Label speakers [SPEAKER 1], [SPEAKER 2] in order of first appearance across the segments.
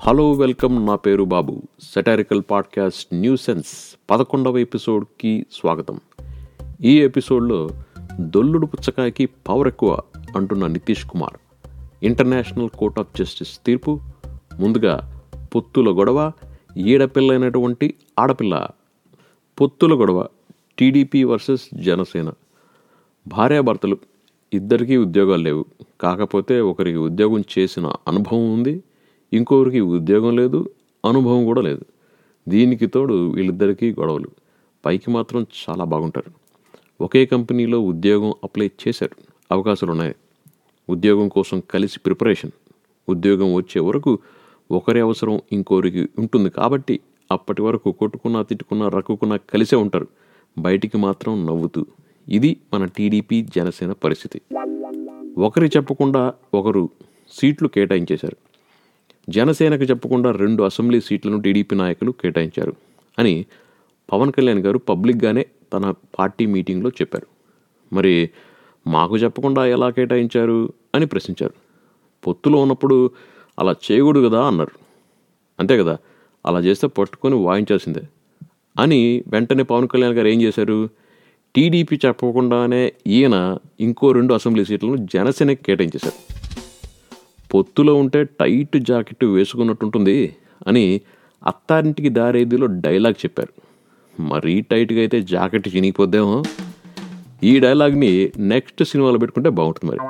[SPEAKER 1] hello welcome నా పేరు Babu satirical podcast new sense పదకొండవ ఎపిసోడ్కి స్వాగతం ఈ ఎపిసోడ్లో దొల్లుడు పుచ్చకాయకి పవర్ ఎక్కువ అంటున్న Nitish Kumar international court of justice తీర్పు ముందుగా పొత్తుల గొడవ ఈడపిల్లైనటువంటి ఆడపిల్ల పొత్తుల గొడవ టీడీపీ వర్సెస్ జనసేన భార్యాభర్తలు ఇద్దరికీ ఉద్యోగాలు లేవు కాకపోతే ఒకరికి ఉద్యోగం చేసిన అనుభవం ఉంది ఇంకొకరికి ఉద్యోగం లేదు అనుభవం కూడా లేదు దీనికి తోడు వీళ్ళిద్దరికీ గొడవలు పైకి మాత్రం చాలా బాగుంటారు ఒకే కంపెనీలో ఉద్యోగం అప్లై చేశారు అవకాశాలు ఉన్నాయి ఉద్యోగం కోసం కలిసి ప్రిపరేషన్ ఉద్యోగం వచ్చే వరకు ఒకరి అవసరం ఇంకోరికి ఉంటుంది కాబట్టి అప్పటి వరకు కొట్టుకున్నా తిట్టుకున్నా రక్కుకున్నా కలిసే ఉంటారు బయటికి మాత్రం నవ్వుతూ ఇది మన టీడీపీ జనసేన పరిస్థితి ఒకరి చెప్పకుండా ఒకరు సీట్లు కేటాయించేశారు జనసేనకు చెప్పకుండా రెండు అసెంబ్లీ సీట్లను టీడీపీ నాయకులు కేటాయించారు అని పవన్ కళ్యాణ్ గారు పబ్లిక్గానే తన పార్టీ మీటింగ్లో చెప్పారు మరి మాకు చెప్పకుండా ఎలా కేటాయించారు అని ప్రశ్నించారు పొత్తులో ఉన్నప్పుడు అలా చేయకూడదు కదా అన్నారు అంతే కదా అలా చేస్తే పట్టుకొని వాయించాల్సిందే అని వెంటనే పవన్ కళ్యాణ్ గారు ఏం చేశారు టీడీపీ చెప్పకుండానే ఈయన ఇంకో రెండు అసెంబ్లీ సీట్లను జనసేనకి కేటాయించేశారు పొత్తులో ఉంటే టైట్ జాకెట్ వేసుకున్నట్టుంటుంది అని అత్తారింటికి దారేదిలో డైలాగ్ చెప్పారు మరీ టైట్గా అయితే జాకెట్ చినిగిపోద్దేమో ఈ డైలాగ్ని నెక్స్ట్ సినిమాలో పెట్టుకుంటే బాగుంటుంది మరి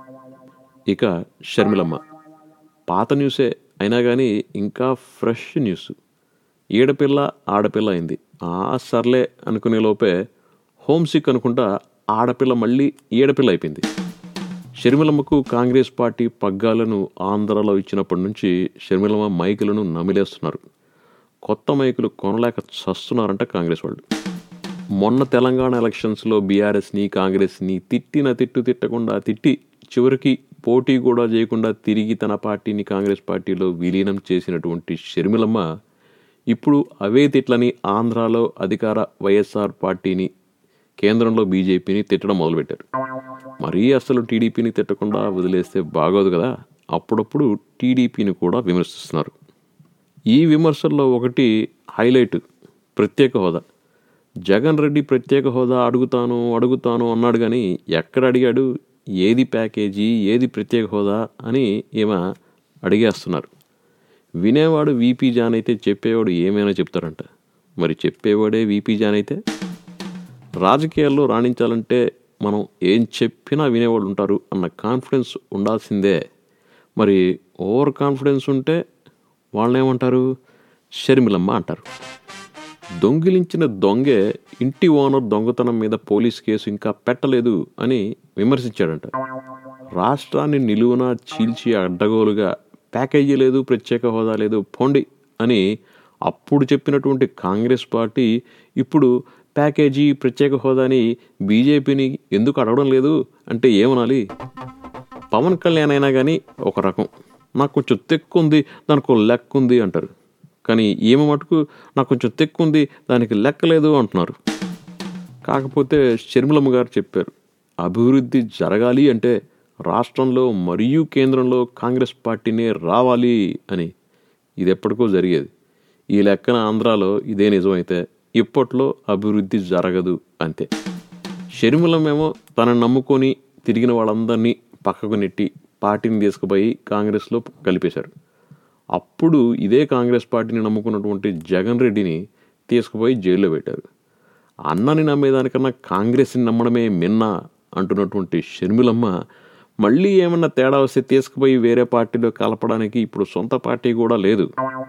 [SPEAKER 1] ఇక షర్మిలమ్మ పాత న్యూసే అయినా కానీ ఇంకా ఫ్రెష్ న్యూస్ ఈడపిల్ల ఆడపిల్ల అయింది ఆ సర్లే అనుకునే లోపే హోమ్సిక్ అనుకుంటా ఆడపిల్ల మళ్ళీ ఈడపిల్ల అయిపోయింది షర్మిలమ్మకు కాంగ్రెస్ పార్టీ పగ్గాలను ఆంధ్రలో ఇచ్చినప్పటి నుంచి షర్మిలమ్మ మైకులను నమిలేస్తున్నారు కొత్త మైకులు కొనలేక చస్తున్నారంట కాంగ్రెస్ వాళ్ళు మొన్న తెలంగాణ ఎలక్షన్స్లో బీఆర్ఎస్ని కాంగ్రెస్ని తిట్టిన తిట్టు తిట్టకుండా తిట్టి చివరికి పోటీ కూడా చేయకుండా తిరిగి తన పార్టీని కాంగ్రెస్ పార్టీలో విలీనం చేసినటువంటి షర్మిలమ్మ ఇప్పుడు అవే తిట్లని ఆంధ్రాలో అధికార వైఎస్ఆర్ పార్టీని కేంద్రంలో బీజేపీని తిట్టడం మొదలుపెట్టారు మరీ అసలు టీడీపీని తిట్టకుండా వదిలేస్తే బాగోదు కదా అప్పుడప్పుడు టీడీపీని కూడా విమర్శిస్తున్నారు ఈ విమర్శల్లో ఒకటి హైలైట్ ప్రత్యేక హోదా జగన్ రెడ్డి ప్రత్యేక హోదా అడుగుతాను అడుగుతాను అన్నాడు కానీ ఎక్కడ అడిగాడు ఏది ప్యాకేజీ ఏది ప్రత్యేక హోదా అని ఏమో అడిగేస్తున్నారు వినేవాడు వీపీ జాన్ అయితే చెప్పేవాడు ఏమైనా చెప్తారంట మరి చెప్పేవాడే వీపీ జాన్ అయితే రాజకీయాల్లో రాణించాలంటే మనం ఏం చెప్పినా వినేవాళ్ళు ఉంటారు అన్న కాన్ఫిడెన్స్ ఉండాల్సిందే మరి ఓవర్ కాన్ఫిడెన్స్ ఉంటే వాళ్ళేమంటారు షర్మిలమ్మ అంటారు దొంగిలించిన దొంగే ఇంటి ఓనర్ దొంగతనం మీద పోలీస్ కేసు ఇంకా పెట్టలేదు అని విమర్శించాడంట రాష్ట్రాన్ని నిలువున చీల్చి అడ్డగోలుగా ప్యాకేజీ లేదు ప్రత్యేక హోదా లేదు పోండి అని అప్పుడు చెప్పినటువంటి కాంగ్రెస్ పార్టీ ఇప్పుడు ప్యాకేజీ ప్రత్యేక హోదాని బీజేపీని ఎందుకు అడగడం లేదు అంటే ఏమనాలి పవన్ కళ్యాణ్ అయినా కానీ ఒక రకం నాకు కొంచెం తెక్కు ఉంది దానికి లెక్క ఉంది అంటారు కానీ ఏమి మటుకు నాకు కొంచెం తెక్కు ఉంది దానికి లెక్క లేదు అంటున్నారు కాకపోతే షర్మిలమ్మ గారు చెప్పారు అభివృద్ధి జరగాలి అంటే రాష్ట్రంలో మరియు కేంద్రంలో కాంగ్రెస్ పార్టీనే రావాలి అని ఇది ఎప్పటికో జరిగేది ఈ లెక్కన ఆంధ్రాలో ఇదే నిజమైతే ఇప్పట్లో అభివృద్ధి జరగదు అంతే షర్మిలమేమో తనను నమ్ముకొని తిరిగిన వాళ్ళందరినీ పక్కకు నెట్టి పార్టీని తీసుకుపోయి కాంగ్రెస్లో కలిపేశారు అప్పుడు ఇదే కాంగ్రెస్ పార్టీని నమ్ముకున్నటువంటి జగన్ రెడ్డిని తీసుకుపోయి జైల్లో పెట్టారు అన్నని నమ్మేదానికన్నా కాంగ్రెస్ని నమ్మడమే మిన్న అంటున్నటువంటి షర్మిలమ్మ మళ్ళీ ఏమన్నా తేడా వస్తే తీసుకుపోయి వేరే పార్టీలో కలపడానికి ఇప్పుడు సొంత పార్టీ కూడా లేదు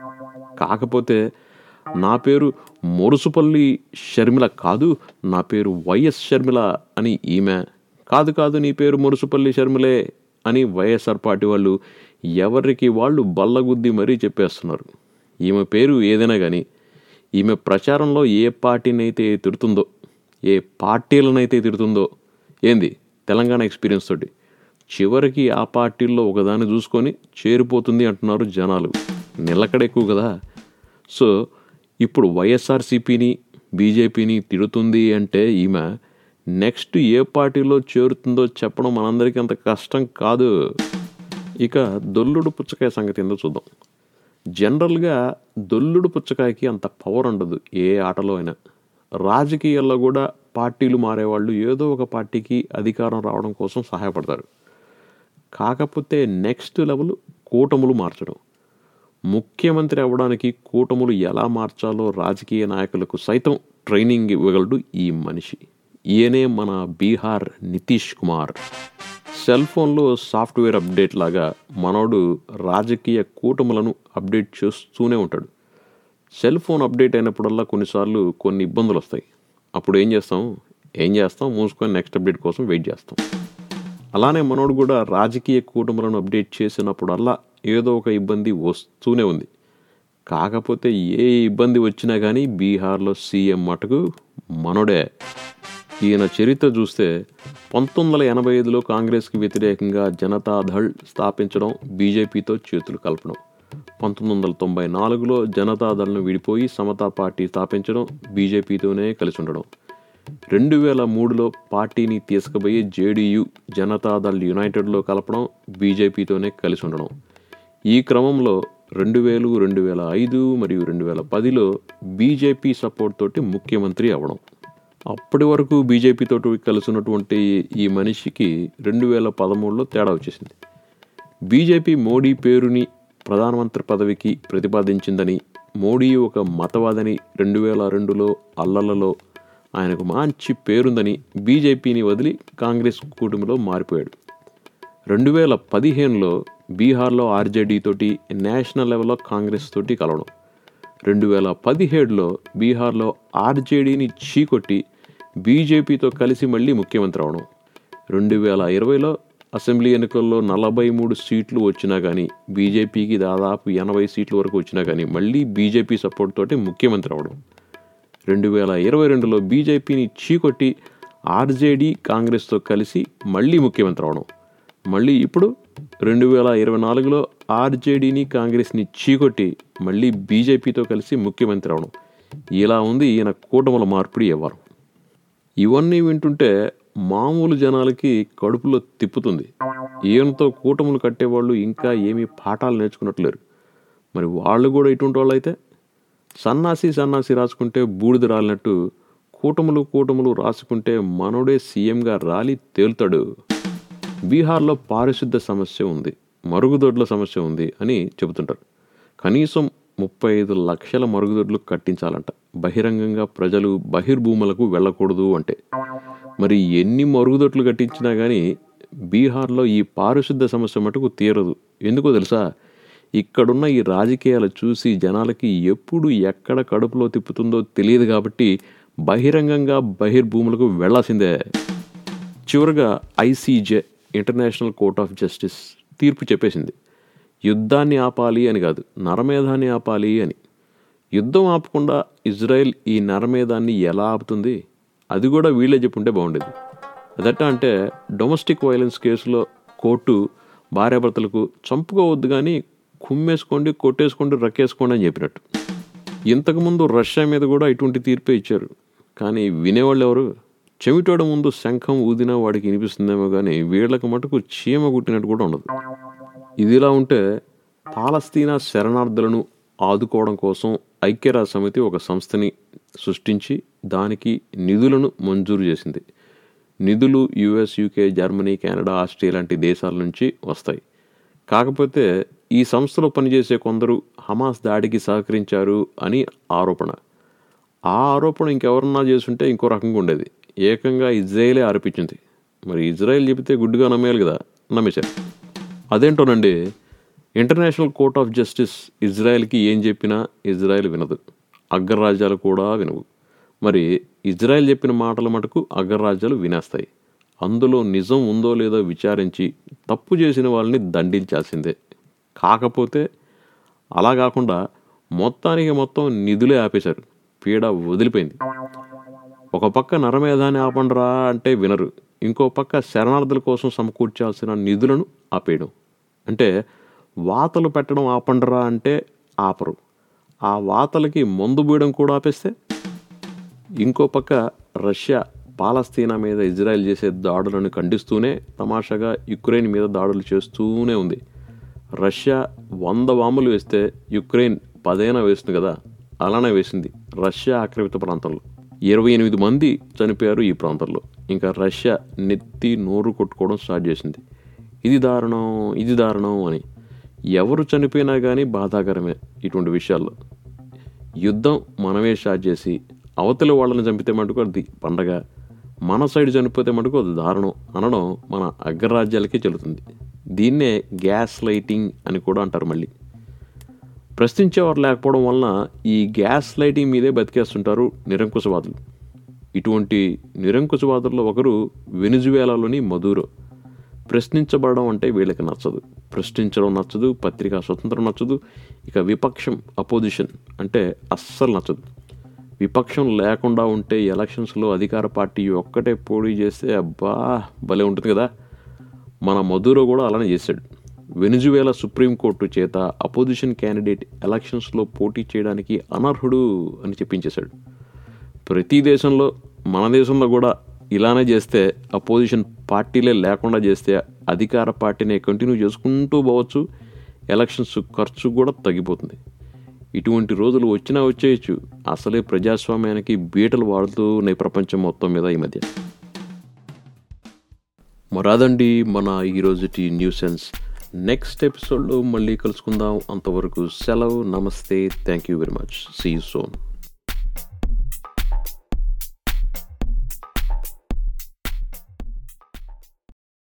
[SPEAKER 1] కాకపోతే నా పేరు మొరుసుపల్లి షర్మిల కాదు నా పేరు వైఎస్ షర్మిల అని ఈమె కాదు కాదు నీ పేరు మురుసుపల్లి షర్మిలే అని వైఎస్ఆర్ పార్టీ వాళ్ళు ఎవరికి వాళ్ళు బల్లగుద్ది మరీ చెప్పేస్తున్నారు ఈమె పేరు ఏదైనా కానీ ఈమె ప్రచారంలో ఏ పార్టీనైతే తిడుతుందో ఏ పార్టీలనైతే తిడుతుందో ఏంది తెలంగాణ ఎక్స్పీరియన్స్ తోటి చివరికి ఆ పార్టీల్లో ఒకదాన్ని చూసుకొని చేరిపోతుంది అంటున్నారు జనాలు నిలకడ ఎక్కువ కదా సో ఇప్పుడు వైఎస్ఆర్సీపీని బీజేపీని తిడుతుంది అంటే ఈమె నెక్స్ట్ ఏ పార్టీలో చేరుతుందో చెప్పడం మనందరికీ అంత కష్టం కాదు ఇక దొల్లుడు పుచ్చకాయ సంగతి ఏందో చూద్దాం జనరల్గా దొల్లుడు పుచ్చకాయకి అంత పవర్ ఉండదు ఏ ఆటలో అయినా రాజకీయాల్లో కూడా పార్టీలు మారేవాళ్ళు ఏదో ఒక పార్టీకి అధికారం రావడం కోసం సహాయపడతారు కాకపోతే నెక్స్ట్ లెవెల్ కూటములు మార్చడం ముఖ్యమంత్రి అవ్వడానికి కూటములు ఎలా మార్చాలో రాజకీయ నాయకులకు సైతం ట్రైనింగ్ ఇవ్వగలడు ఈ మనిషి ఈయనే మన బీహార్ నితీష్ కుమార్ సెల్ ఫోన్లో సాఫ్ట్వేర్ అప్డేట్ లాగా మనోడు రాజకీయ కూటములను అప్డేట్ చేస్తూనే ఉంటాడు సెల్ ఫోన్ అప్డేట్ అయినప్పుడల్లా కొన్నిసార్లు కొన్ని ఇబ్బందులు వస్తాయి అప్పుడు ఏం చేస్తాం ఏం చేస్తాం మూసుకొని నెక్స్ట్ అప్డేట్ కోసం వెయిట్ చేస్తాం అలానే మనోడు కూడా రాజకీయ కూటములను అప్డేట్ చేసినప్పుడల్లా ఏదో ఒక ఇబ్బంది వస్తూనే ఉంది కాకపోతే ఏ ఇబ్బంది వచ్చినా కానీ బీహార్లో సీఎం మటుకు మనోడే ఈయన చరిత్ర చూస్తే పంతొమ్మిది వందల ఎనభై ఐదులో కాంగ్రెస్కి వ్యతిరేకంగా జనతాదళ్ స్థాపించడం బీజేపీతో చేతులు కలపడం పంతొమ్మిది వందల తొంభై నాలుగులో జనతాదళ్ను విడిపోయి సమతా పార్టీ స్థాపించడం బీజేపీతోనే కలిసి ఉండడం రెండు వేల మూడులో పార్టీని తీసుకుపోయి జేడీయూ జనతాదళ్ యునైటెడ్లో కలపడం బీజేపీతోనే కలిసి ఉండడం ఈ క్రమంలో రెండు వేలు రెండు వేల ఐదు మరియు రెండు వేల పదిలో బీజేపీ సపోర్ట్ తోటి ముఖ్యమంత్రి అవ్వడం అప్పటి వరకు బీజేపీతో కలిసి ఉన్నటువంటి ఈ మనిషికి రెండు వేల పదమూడులో తేడా వచ్చేసింది బీజేపీ మోడీ పేరుని ప్రధానమంత్రి పదవికి ప్రతిపాదించిందని మోడీ ఒక మతవాదని రెండు వేల రెండులో అల్లలలో ఆయనకు మంచి పేరుందని బీజేపీని వదిలి కాంగ్రెస్ కూటమిలో మారిపోయాడు రెండు వేల పదిహేనులో బీహార్లో ఆర్జేడీ తోటి నేషనల్ లెవెల్లో కాంగ్రెస్ తోటి కలవడం రెండు వేల పదిహేడులో బీహార్లో ఆర్జేడీని చీకొట్టి బీజేపీతో కలిసి మళ్ళీ ముఖ్యమంత్రి అవడం రెండు వేల ఇరవైలో అసెంబ్లీ ఎన్నికల్లో నలభై మూడు సీట్లు వచ్చినా కానీ బీజేపీకి దాదాపు ఎనభై సీట్ల వరకు వచ్చినా కానీ మళ్ళీ బీజేపీ సపోర్ట్ తోటి ముఖ్యమంత్రి అవడం రెండు వేల ఇరవై రెండులో బీజేపీని చీకొట్టి ఆర్జేడీ కాంగ్రెస్తో కలిసి మళ్ళీ ముఖ్యమంత్రి అవడం మళ్ళీ ఇప్పుడు రెండు వేల ఇరవై నాలుగులో ఆర్జేడీని కాంగ్రెస్ని చీకొట్టి మళ్ళీ బీజేపీతో కలిసి ముఖ్యమంత్రి అవడం ఇలా ఉంది ఈయన కూటముల మార్పిడి వ్యవహారం ఇవన్నీ వింటుంటే మామూలు జనాలకి కడుపులో తిప్పుతుంది ఈయనతో కూటములు కట్టేవాళ్ళు ఇంకా ఏమీ పాఠాలు నేర్చుకున్నట్లేరు మరి వాళ్ళు కూడా ఇటువంటి వాళ్ళు అయితే సన్నాసి సన్నాసి రాసుకుంటే బూడిద రాలినట్టు కూటములు కూటములు రాసుకుంటే మనోడే సీఎంగా రాలి తేలుతాడు బీహార్లో పారిశుద్ధ సమస్య ఉంది మరుగుదొడ్ల సమస్య ఉంది అని చెబుతుంటారు కనీసం ముప్పై ఐదు లక్షల మరుగుదొడ్లు కట్టించాలంట బహిరంగంగా ప్రజలు బహిర్భూములకు వెళ్ళకూడదు అంటే మరి ఎన్ని మరుగుదొడ్లు కట్టించినా కానీ బీహార్లో ఈ పారిశుద్ధ సమస్య మటుకు తీరదు ఎందుకో తెలుసా ఇక్కడున్న ఈ రాజకీయాలు చూసి జనాలకి ఎప్పుడు ఎక్కడ కడుపులో తిప్పుతుందో తెలియదు కాబట్టి బహిరంగంగా బహిర్భూములకు వెళ్లాల్సిందే చివరగా ICJ international court of justice తీర్పు చెప్పేసింది యుద్ధాన్ని ఆపాలి అని కాదు నరమేధాన్ని ఆపాలి అని యుద్ధం ఆపకుండా ఇజ్రాయెల్ ఈ నరమేధాన్ని ఎలా ఆపుతుంది అది కూడా వీళ్ళే చెప్పుంటే బాగుండేది అదట్టా అంటే డొమెస్టిక్ వైలెన్స్ కేసులో కోర్టు భార్యాభర్తలకు చంపుకోవద్దు కానీ కుమ్మేసుకోండి కొట్టేసుకోండి రక్కేసుకోండి అని చెప్పినట్టు ఇంతకుముందు రష్యా మీద కూడా ఇటువంటి తీర్పే ఇచ్చారు కానీ వినేవాళ్ళు ఎవరు చెవిటోడ ముందు శంఖం ఊదినా వాడికి వినిపిస్తుందేమో కానీ వీళ్ళకి మటుకు చీమ కుట్టినట్టు కూడా ఉండదు ఇదిలా ఉంటే పాలస్తీనా శరణార్థులను ఆదుకోవడం కోసం ఐక్యరాజ్య సమితి ఒక సంస్థని సృష్టించి దానికి నిధులను మంజూరు చేసింది నిధులు US UK Germany Canada Australia లాంటి దేశాల నుంచి వస్తాయి కాకపోతే ఈ సంస్థలో పనిచేసే కొందరు హమాస్ దాడికి సహకరించారు అని ఆరోపణ ఆ ఆరోపణ ఇంకెవరన్నా చేసుంటే ఇంకో రకంగా ఉండేది ఏకంగా ఇజ్రాయేలే ఆరోపించింది మరి ఇజ్రాయెల్ చెబితే గుడ్డుగా నమ్మేయాలి కదా నమ్మేశారు అదేంటోనండి ఇంటర్నేషనల్ కోర్ట్ ఆఫ్ జస్టిస్ ఇజ్రాయెల్కి ఏం చెప్పినా ఇజ్రాయెల్ వినదు అగ్రరాజ్యాలు కూడా వినవు మరి ఇజ్రాయెల్ చెప్పిన మాటల మటుకు అగ్రరాజ్యాలు వినేస్తాయి అందులో నిజం ఉందో లేదో విచారించి తప్పు చేసిన వాళ్ళని దండించాల్సిందే కాకపోతే అలా కాకుండా మొత్తానికి మొత్తం నిధులే ఆపేశారు పీడ వదిలిపోయింది ఒక పక్క నరమేధాన్ని ఆపండిరా అంటే వినరు ఇంకో పక్క శరణార్థుల కోసం సమకూర్చాల్సిన నిధులను ఆపేయడం అంటే వాతలు పెట్టడం ఆపండిరా అంటే ఆపరు ఆ వాతలకి మందు బీయడం కూడా ఆపేస్తే ఇంకో పక్క రష్యా పాలస్తీనా మీద ఇజ్రాయెల్ చేసే దాడులను ఖండిస్తూనే తమాషాగా యుక్రెయిన్ మీద దాడులు చేస్తూనే ఉంది రష్యా వంద బాంబులు వేస్తే యుక్రెయిన్ పదైనా వేస్తుంది కదా అలానే వేసింది రష్యా ఆక్రమిత ప్రాంతంలో ఇరవై ఎనిమిది మంది చనిపోయారు ఈ ప్రాంతంలో ఇంకా రష్యా నెత్తి నోరు కొట్టుకోవడం స్టార్ట్ చేసింది ఇది దారుణం ఇది దారుణం అని ఎవరు చనిపోయినా కానీ బాధాకరమే ఇటువంటి విషయాల్లో యుద్ధం మనమే స్టార్ట్ చేసి అవతలి వాళ్ళని చంపితే మటుకు అది పండగ మన సైడ్ చనిపోతే మటుకు అది దారుణం అనడం మన అగ్రరాజ్యాలకే చెల్లుతుంది దీన్నే గ్యాస్ లైటింగ్ అని కూడా అంటారు మళ్ళీ ప్రశ్నించేవారు లేకపోవడం వలన ఈ గ్యాస్ లైటింగ్ మీదే బతికేస్తుంటారు నిరంకుశవాదులు ఇటువంటి నిరంకుశవాదుల్లో ఒకరు వెనుజువేలాలోని మధురో ప్రశ్నించబడడం అంటే వీళ్ళకి నచ్చదు ప్రశ్నించడం నచ్చదు పత్రికా స్వతంత్రం నచ్చదు ఇక విపక్షం అపోజిషన్ అంటే అస్సలు నచ్చదు విపక్షం లేకుండా ఉంటే ఎలక్షన్స్లో అధికార పార్టీ ఒక్కటే పోటీ చేస్తే అబ్బా భలే ఉంటుంది కదా మన మధురో కూడా అలానే చేశాడు వెనుజువేలా సుప్రీంకోర్టు చేత అపోజిషన్ క్యాండిడేట్ ఎలక్షన్స్లో పోటీ చేయడానికి అనర్హుడు అని చెప్పించేశాడు ప్రతి దేశంలో మన దేశంలో కూడా ఇలానే చేస్తే అపోజిషన్ పార్టీలే లేకుండా చేస్తే అధికార పార్టీనే కంటిన్యూ చేసుకుంటూ పోవచ్చు ఎలక్షన్స్ ఖర్చు కూడా తగ్గిపోతుంది ఇటువంటి రోజులు వచ్చినా వచ్చేయచ్చు అసలే ప్రజాస్వామ్యానికి బీటలు వాడుతూ ఉన్నాయి ప్రపంచం మొత్తం మీద ఈ మధ్య మరాదండి మన ఈరోజుటి న్యూ సెన్స్ నెక్స్ట్ ఎపిసోడ్లో మళ్ళీ కలుసుకుందాం అంతవరకు సెలవు నమస్తే thank you very much see you son